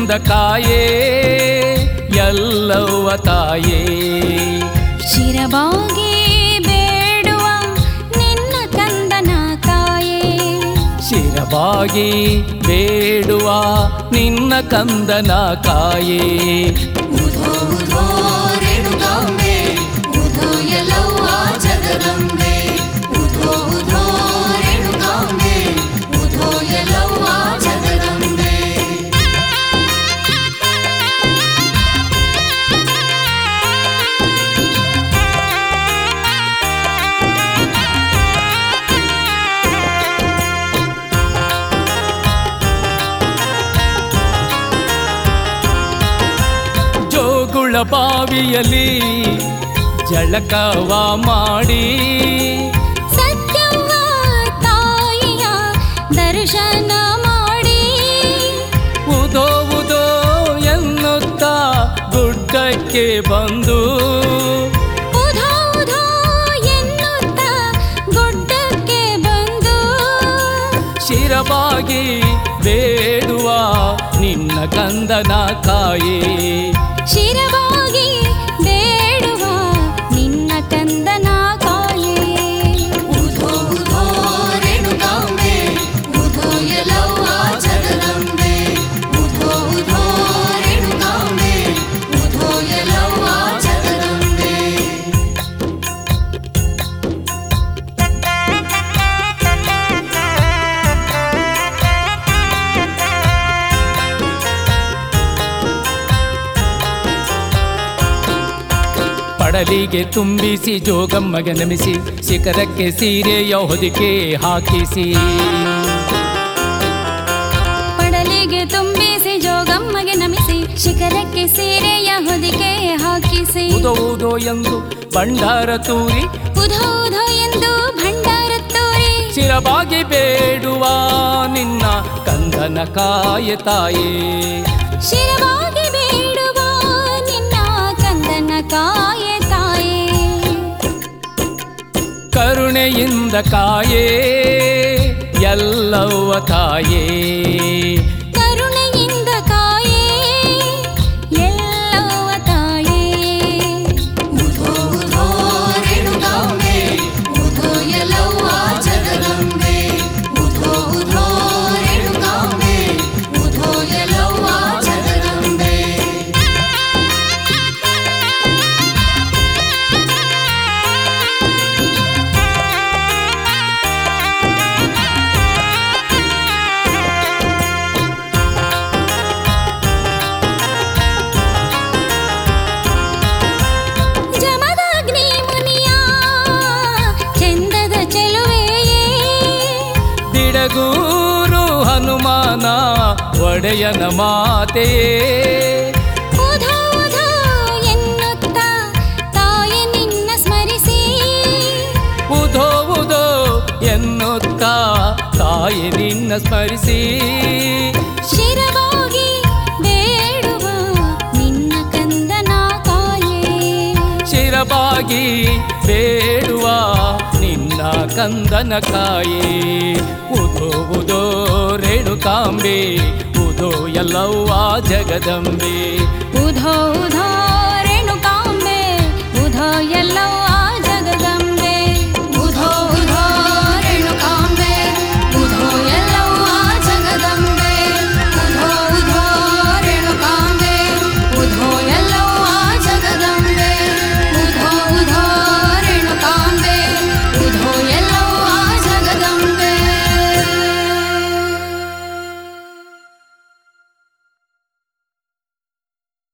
ಕರುಣೆಯಿಂದ ಕಾಯೇ ಎಲ್ಲವ್ವ ತಾಯೇ ಶಿರಬಾಗಿ ಬೇಡುವ ನಿನ್ನ ಕಂದನ ಕಾಯೇ ಶಿರಬಾಗಿ ಬೇಡುವ ನಿನ್ನ ಕಂದನ ಕಾಯೇ ಉಧೋ ಉಧೋ ರೇಣುಕಾಂಬೆ ಉಧೋ ಎಲ್ಲವ್ವ ಜಗದಂಬೆ ಉಧೋ ಉಧೋ ರೇಣುಕಾಂಬೆ ಉಧೋ ಎಲ್ಲವ್ವ ಜಗದಂಬೆ ಜೋಗುಳ ಬಾವಿಯಲ್ಲಿ ಜಳಕವ ಮಾಡಿ ಸತ್ಯವ್ವ ತಾಯಿಯ ದರ್ಶನ ಮಾಡಿ ಉದೋ ಉದೋ ಎನ್ನುತ್ತಾ ಗುಡ್ಡಕ್ಕೆ ಬಂದು ಉಧೋ ಉಧೋ ಎನ್ನುತ್ತ ಗುಡ್ಡಕ್ಕೆ ಬಂದು ಶಿರವಾಗಿ ಬೇಡುವ ನಿನ್ನ ಕಂದನ ಕಾಯೇ ಶಿರವಾಗಿ ಬೇಡುವ ನಿನ್ನ ಕಂದನ ಕಾಯೇ ಉಧೋ ಉಧೋ ರೇಣುಕಾಂಬೆ ಉಧೋ ಎಲ್ಲವ್ವ ಜಗದಂಬೆ ಉಧೋ ಉಧೋ ರೇಣುಕಾಂಬೆ ಉಧೋ ಎಲ್ಲವ್ವ ಜಗದಂಬೆ ಪಡಲಿಗೆ ತುಂಬಿಸಿ ಜೋಗಮ್ಮಗೆ ನಮಿಸಿ ಶಿಖರಕ್ಕೆ ಸೀರೆಯ ಹೊದಿಕೆ ಹಾಕಿಸಿ ಪಡಲಿಗೆ ತುಂಬಿಸಿ ಜೋಗಮ್ಮಗೆ ನಮಿಸಿ ಶಿಖರಕ್ಕೆ ಸೀರೆಯ ಹೊದಿಕೆ ಹಾಕಿಸಿ ಉದೋ ಉದೋ ಎಂದು ಭಂಡಾರ ತೂರಿ ಉಧೋ ಉಧೋ ಎಂದು ಭಂಡಾರ ತೋರಿ ಶಿರಬಾಗಿ ಬೇಡುವ ನಿನ್ನ ಕಂದನ ಕಾಯ ತಾಯೇ ಶಿರವಾಗಿ ಬೇಡುವ ನಿನ್ನ ಕಂದನ ಕಾಯೆ ತಾಯೇ ಕರುಣೆಯಿಂದ ಕಾಯೇ ಎಲ್ಲವ್ವ ತಾಯೇ ಕರುಣೆಯಿಂದ ಕಾಯೇ ಎಲ್ಲವ ತಾಯೇ ಉಧೋ ಉಧೋ ರೇಣುಕಾಂಬೆ ಉಧೋ ಎಲ್ಲವ್ವ ಜಗದಂಬೆ ಉಧೋ ಉಧೋ ರೇಣುಕಾಂಬೆ ಉಧೋ ಎಲ್ಲವ್ವ ಜಗದಂಬೆ ಜಮದಗ್ನಿ ಮುನಿಯ ಚಂದದ ಚೆಲುವೆಯೇ ಬಿಡಗೂರು ಹನುಮಾನ ಒಡೆಯನ ಮಾತೆಯೇ ಉಧೋ ಉಧೋ ಎನ್ನುತ್ತ ತಾಯಿ ನಿನ್ನ ಸ್ಮರಿಸಿ ಉಧೋ ಉದೋ ಎನ್ನುತ್ತಾ ತಾಯಿ ನಿನ್ನ ಸ್ಮರಿಸಿ ಶಿರವಾಗಿ ಬೇಡುವ ನಿನ್ನ ಕಂದನ ಕಾಯೇ ಶಿರಬಾಗಿ ಬೇಡುವ ನಿನ್ನ ಕಂದನ ಕಾಯೇ ಉದೋ ಉದೋ ರೇಣುಕಾಂಬೆ ಉದೋ ಎಲ್ಲವ್ವ ಜಗದಂಬೆ ಉಧೋ